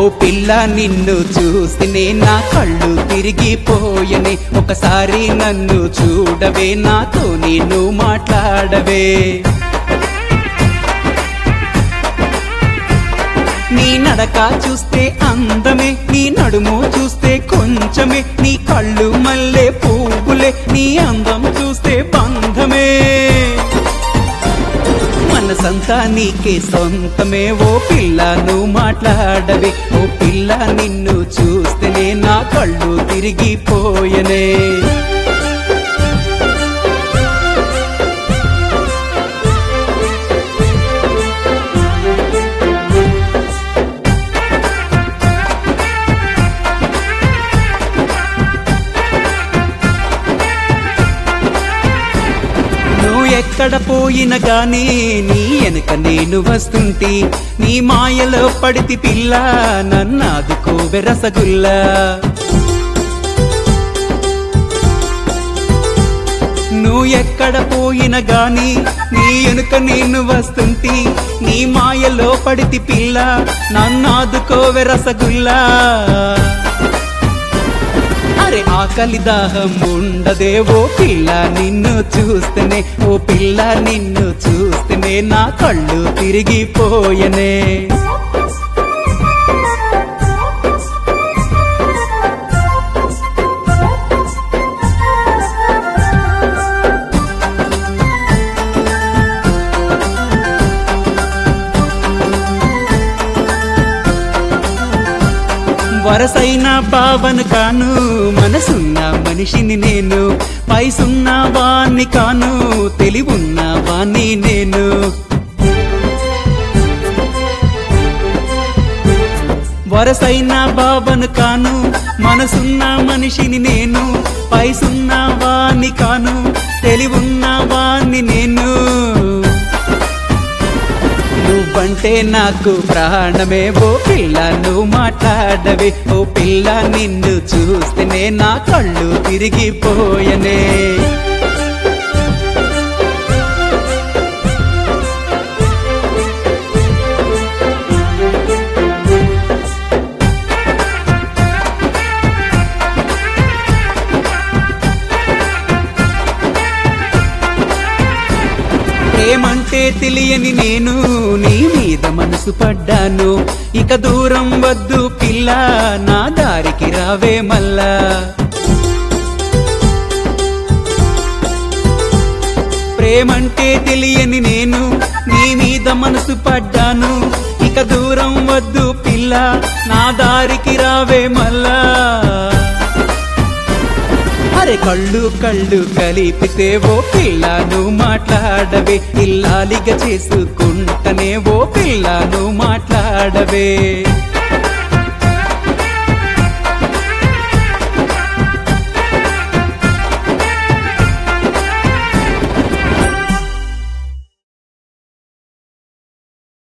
ఓ పిల్ల నిన్ను చూస్తేనే నా కళ్ళు తిరిగిపోయనే ఒకసారి నన్ను చూడవే నాతో నేను మాట్లాడవే నీ నడక చూస్తే అందమే నీ నడుము చూస్తే కొంచెమే నీ కళ్ళు మల్లె పువ్వులే నీ అందం చూస్తే బంధమే మనసంతా నీకే సొంతమే ఓ పిల్ల నువ్వు మాట్లాడవే ఓ పిల్ల నిన్ను చూస్తేనే నా కళ్ళు తిరిగిపోయనే నువ్వు ఎక్కడ పోయిన గానీ నీ వెనుక నేను వస్తుంటి నీ మాయలో పడితి పిల్ల నన్నాదుకోవె రసగుల్లా నువ్వు ఎక్కడ పోయిన గాని నీ వెనుక నేను వస్తుంటి నీ మాయలో పడితి పిల్ల నన్నాదుకోవె రసగుల్లా అరే ఆకలి దాహం ఉండదే ఓ పిల్ల నిన్ను చూస్తేనే ఓ పిల్ల నిన్ను చూస్తేనే నా కళ్ళు తిరిగిపోయనే వరసైన భావన కాను మనసున్న మనిషిని నేను పైసున్న వాణ్ణి కాను తెలివున్న వాణ్ణి నేను వరసైన భావన కాను మనసున్న మనిషిని నేను పైసున్న వాణ్ణి కాను తెలివున్న వాణ్ణి నేను నువ్వంటే నాకు ప్రాణమే ఓ పిల్ల నువ్వు మాట్లాడవే ఓ పిల్ల నిన్ను చూస్తేనే నా కళ్ళు తిరిగిపోయనే ప్రేమంటే తెలియని నేను నీ మీద మనసు పడ్డాను ఇక దూరం వద్దు పిల్ల నా దారికి రావే మల్లా ప్రేమంటే తెలియని నేను నీ మీద మనసు పడ్డాను ఇక దూరం వద్దు పిల్ల నా దారికి రావే మల్లా అరే కళ్ళు కళ్ళు కలిపితే ఓ పిల్ల నువ్వు మాట్లాడవే ఇల్లాలిగా చేసుకుంటనే ఓ పిల్ల నువ్వు మాట్లాడవే